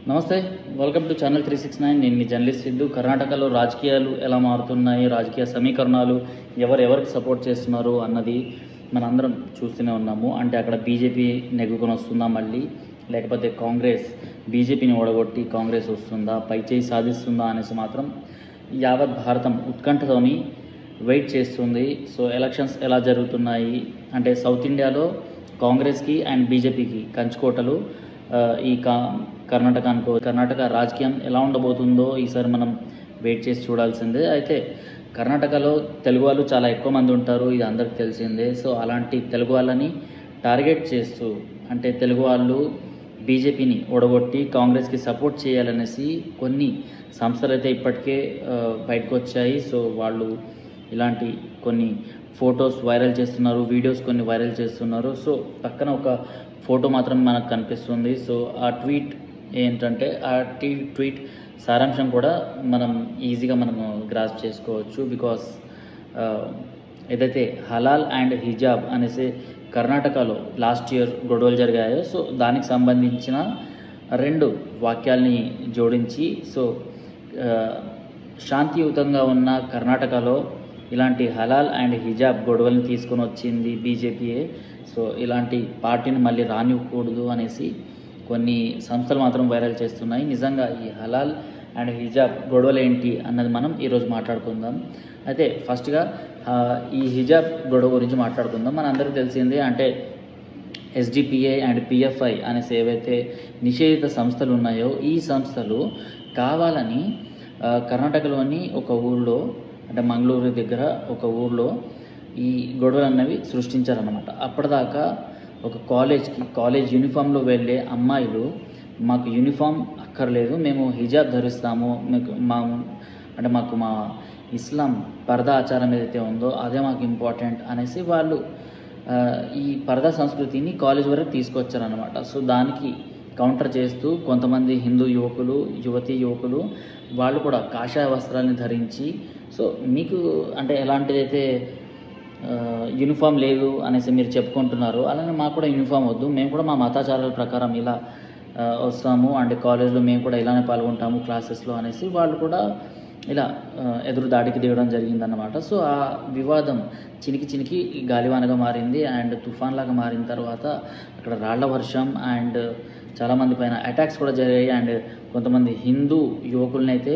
నమస్తే welcome to channel three six nine నేను మీ జర్నలిస్ట్ సిద్ధు కర్ణాటకలో రాజకీయాలు ఎలా మారుతున్నాయి రాజకీయ సమీకరణాలు ఎవరు ఎవరికి సపోర్ట్ చేస్తున్నారు అన్నది మనందరం చూస్తూనే ఉన్నాము అంటే అక్కడ బీజేపీ నెగ్గుకొని వస్తుందా మళ్ళీ లేకపోతే కాంగ్రెస్ బీజేపీని ఓడగొట్టి కాంగ్రెస్ వస్తుందా పైచేయి సాధిస్తుందా అనేసి మాత్రం యావత్ భారతం ఉత్కంఠతోని వెయిట్ చేస్తుంది సో ఎలక్షన్స్ ఎలా జరుగుతున్నాయి అంటే సౌత్ ఇండియాలో కాంగ్రెస్కి అండ్ బీజేపీకి కంచుకోటలు ఆ, ఈ కా కర్ణాటక అనుకో కర్ణాటక రాజకీయం ఎలా ఉండబోతుందో ఈసారి మనం వెయిట్ చేసి చూడాల్సిందే అయితే కర్ణాటకలో తెలుగు వాళ్ళు చాలా ఎక్కువ మంది ఉంటారు ఇది అందరికి తెలిసిందే సో అలాంటి తెలుగు వాళ్ళని టార్గెట్ చేస్తూ అంటే తెలుగు వాళ్ళు బీజేపీని ఓడగొట్టి కాంగ్రెస్కి సపోర్ట్ చేయాలనేసి కొన్ని సంస్థలు అయితే ఇప్పటికే ఆ, బయటకు వచ్చాయి సో వాళ్ళు ఇలాంటి కొన్ని ఫొటోస్ వైరల్ చేస్తున్నారు వీడియోస్ కొన్ని వైరల్ చేస్తున్నారు సో పక్కన ఒక ఫోటో మాత్రం మనకు కనిపిస్తుంది సో ఆ ట్వీట్ ఏంటంటే ఆ టీ ట్వీట్ సారాంశం కూడా మనం ఈజీగా మనము గ్రాస్ చేసుకోవచ్చు బికాస్ ఏదైతే హలాల్ అండ్ హిజాబ్ అనేసి కర్ణాటకలో లాస్ట్ ఇయర్ గొడవలు జరిగాయో సో దానికి సంబంధించిన రెండు వాక్యాల్ని జోడించి సో ఆ, శాంతియుతంగా ఉన్న కర్ణాటకలో ఇలాంటి హలాల్ అండ్ హిజాబ్ గొడవల్ని తీసుకొని వచ్చింది బీజేపీయే సో ఇలాంటి పార్టీని మళ్ళీ రానివ్వకూడదు అనేసి కొన్ని సంస్థలు మాత్రం వైరల్ చేస్తున్నాయి నిజంగా ఈ హలాల్ అండ్ హిజాబ్ గొడవలు ఏంటి అన్నది మనం ఈరోజు మాట్లాడుకుందాం అయితే ఫస్ట్గా ఆ, ఈ హిజాబ్ గొడవ గురించి మాట్లాడుకుందాం మన అందరికీ తెలిసిందే అంటే ఎస్డిపిఐ అండ్ పిఎఫ్ఐ అనేసి ఏవైతే నిషేధిత సంస్థలు ఉన్నాయో ఈ సంస్థలు కావాలని ఆ, కర్ణాటకలోని ఒక ఊళ్ళో అంటే మంగళూరు దగ్గర ఒక ఊళ్ళో ఈ గొడవలు అన్నవి సృష్టించారన్నమాట అప్పటిదాకా ఒక కాలేజ్కి కాలేజ్ యూనిఫామ్లో వెళ్ళే అమ్మాయిలు మాకు యూనిఫామ్ అక్కర్లేదు మేము హిజాబ్ ధరిస్తాము మీకు మా అంటే మాకు మా ఇస్లాం పరదా ఆచారం ఏదైతే ఉందో అదే మాకు ఇంపార్టెంట్ అనేసి వాళ్ళు ఆ, ఈ పరదా సంస్కృతిని కాలేజ్ వరకు తీసుకొచ్చారనమాట సో దానికి కౌంటర్ చేస్తూ కొంతమంది హిందూ యువకులు యువతీ యువకులు వాళ్ళు కూడా కాషాయ వస్త్రాలను ధరించి సో మీకు అంటే ఎలాంటిదైతే ఆ, యూనిఫామ్ లేదు అనేసి మీరు చెప్పుకుంటున్నారు అలానే మాకు కూడా యూనిఫామ్ వద్దు మేము కూడా మా మతాచారాల ప్రకారం ఇలా ఆ, వస్తాము అంటే కాలేజ్లో మేము కూడా ఇలానే పాల్గొంటాము క్లాసెస్లో అనేసి వాళ్ళు కూడా ఇలా ఆ, ఎదురు దాడికి దిగడం జరిగిందన్నమాట సో ఆ వివాదం చినికి చినికి గాలివానగా మారింది అండ్ తుఫాన్ లాగా మారిన తర్వాత అక్కడ రాళ్ల వర్షం అండ్ చాలామంది పైన అటాక్స్ కూడా జరిగాయి అండ్ కొంతమంది హిందూ యువకుల్ని అయితే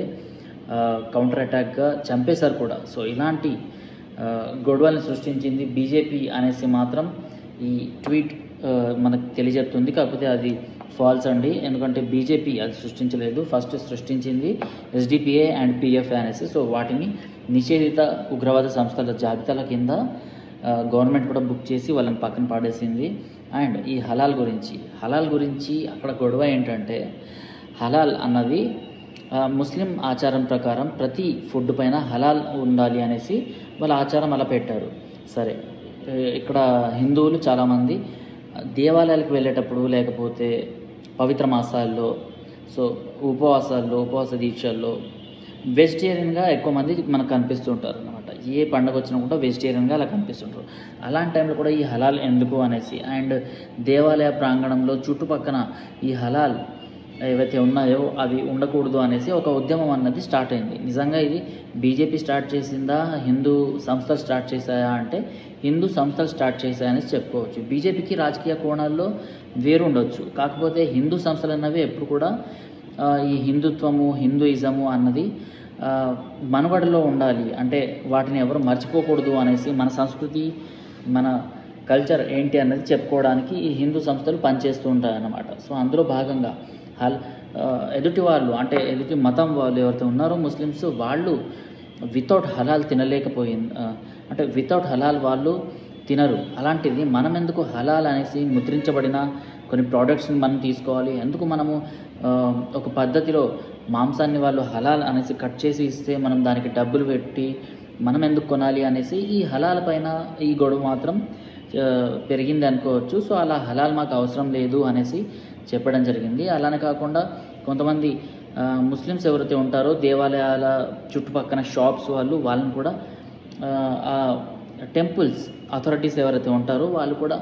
కౌంటర్ అటాక్గా చంపేశారు కూడా సో ఇలాంటి ఆ, గొడవల్ని సృష్టించింది బీజేపీ అనేసి మాత్రం ఈ ట్వీట్ ఆ, మనకు తెలియజెప్తుంది కాకపోతే అది ఫాల్స్ అండి ఎందుకంటే బీజేపీ అది సృష్టించలేదు ఫస్ట్ సృష్టించింది ఎస్డిపిఐ అండ్ పిఎఫ్ఐ అనేసి సో వాటిని నిషేధిత ఉగ్రవాద సంస్థల జాబితాల కింద ఆ, గవర్నమెంట్ కూడా బుక్ చేసి వాళ్ళని పక్కన పాడేసింది అండ్ ఈ హలాల్ గురించి హలాల్ గురించి అక్కడ గొడవ ఏంటంటే హలాల్ అన్నది ఆ, ముస్లిం ఆచారం ప్రకారం ప్రతి ఫుడ్ పైన హలాల్ ఉండాలి అనేసి వాళ్ళ ఆచారం అలా పెట్టారు సరే ఏ, ఇక్కడ హిందువులు చాలామంది దేవాలయాలకు వెళ్ళేటప్పుడు లేకపోతే పవిత్ర మాసాల్లో సో ఉపవాసాల్లో ఉపవాస దీక్షల్లో వెజిటేరియన్గా ఎక్కువ మంది మనకు కనిపిస్తుంటారు అనమాట ఏ పండగ వచ్చినా కూడా వెజిటేరియన్గా అలా కనిపిస్తుంటారు అలాంటి టైంలో కూడా ఈ హలాల్ ఎందుకు అనేసి అండ్ దేవాలయ ప్రాంగణంలో చుట్టుపక్కన ఈ హలాల్ ఏవైతే ఉన్నాయో అవి ఉండకూడదు అనేసి ఒక ఉద్యమం అన్నది స్టార్ట్ అయింది నిజంగా ఇది బీజేపీ స్టార్ట్ చేసిందా హిందూ సంస్థలు స్టార్ట్ చేశాయా అంటే హిందూ సంస్థలు స్టార్ట్ చేశాయనేసి చెప్పుకోవచ్చు బీజేపీకి రాజకీయ కోణాల్లో వేరు ఉండొచ్చు కాకపోతే హిందూ సంస్థలు అన్నవి ఎప్పుడు కూడా ఆ, ఈ హిందుత్వము హిందూయిజము అన్నది ఆ, మనుగడలో ఉండాలి అంటే వాటిని ఎవరు మర్చిపోకూడదు అనేసి మన సంస్కృతి మన కల్చర్ ఏంటి అన్నది చెప్పుకోవడానికి ఈ హిందూ సంస్థలు పనిచేస్తూ ఉంటాయి అన్నమాట సో అందులో భాగంగా హల్ ఆ, ఎదుటి వాళ్ళు అంటే ఎదుటి మతం వాళ్ళు ఎవరైతే ఉన్నారో ముస్లిమ్స్ వాళ్ళు వితౌట్ హలాల్ తినలేకపోయింది ఆ, అంటే వితౌట్ హలాల్ వాళ్ళు తినరు అలాంటిది మనం ఎందుకు హలాల్ అనేసి ముద్రించబడిన కొన్ని ప్రోడక్ట్స్ని మనం తీసుకోవాలి ఎందుకు మనము ఆ, ఒక పద్ధతిలో మాంసాన్ని వాళ్ళు హలాల్ అనేసి కట్ చేసి ఇస్తే మనం దానికి డబ్బులు పెట్టి మనం ఎందుకు కొనాలి అనేసి ఈ హలాల్ పైన ఈ గొడవ మాత్రం ఆ, పెరిగింది అనుకోవచ్చు సో అలా హలాల్ మాకు అవసరం లేదు అనేసి చెప్పడం జరిగింది అలానే కాకుండా కొంతమంది ఆ, ముస్లిమ్స్ ఎవరైతే ఉంటారో దేవాలయాల చుట్టుపక్కల షాప్స్ వాళ్ళు వాళ్ళని కూడా ఆ, ఆ టెంపుల్స్ అథారిటీస్ ఎవరైతే ఉంటారో వాళ్ళు కూడా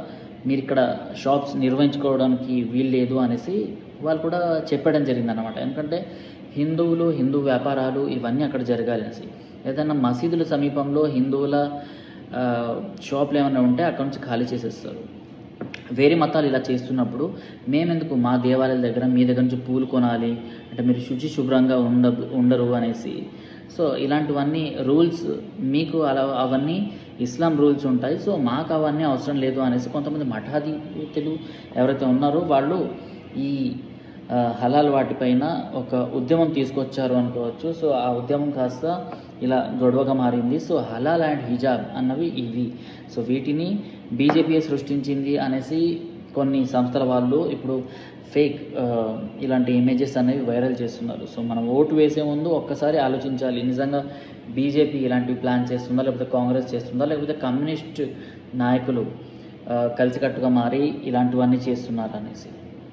మీరు ఇక్కడ షాప్స్ నిర్వహించుకోవడానికి వీలు లేదు అనేసి వాళ్ళు కూడా చెప్పడం జరిగిందనమాట ఎందుకంటే హిందువులు హిందూ వ్యాపారాలు ఇవన్నీ అక్కడ జరగాలి అనేసి ఏదైనా మసీదుల సమీపంలో హిందువుల ఆ, షాపులు ఏమైనా ఉంటే అక్కడ నుంచి ఖాళీ చేసేస్తారు వేరే మతాలు ఇలా చేస్తున్నప్పుడు మేమెందుకు మా దేవాలయాల దగ్గర మీ దగ్గర నుంచి పూలు కొనాలి అంటే మీరు శుచి శుభ్రంగా ఉండ ఉండరు అనేసి సో ఇలాంటివన్నీ రూల్స్ మీకు అలా అవన్నీ ఇస్లాం రూల్స్ ఉంటాయి సో మాకు అవన్నీ అవసరం లేదు అనేసి కొంతమంది మఠాధిపతులు ఎవరైతే ఉన్నారో వాళ్ళు ఈ ఆ, హలాల్ వాటిపైన ఒక ఉద్యమం తీసుకొచ్చారు అనుకోవచ్చు సో ఆ ఉద్యమం కాస్త ఇలా గొడవగా మారింది సో హలాల్ అండ్ హిజాబ్ అన్నవి ఇవి సో వీటిని బీజేపీ సృష్టించింది అనేసి కొన్ని సంస్థల వాళ్ళు ఇప్పుడు ఫేక్ ఇలాంటి ఇమేజెస్ అనేవి వైరల్ చేస్తున్నారు సో మనం ఓటు వేసే ముందు ఒక్కసారి ఆలోచించాలి నిజంగా బీజేపీ ఇలాంటివి ప్లాన్ చేస్తుందా లేకపోతే కాంగ్రెస్ చేస్తుందా లేకపోతే కమ్యూనిస్ట్ నాయకులు ఆ, కలిసికట్టుగా మారి ఇలాంటివన్నీ చేస్తున్నారు అనేసి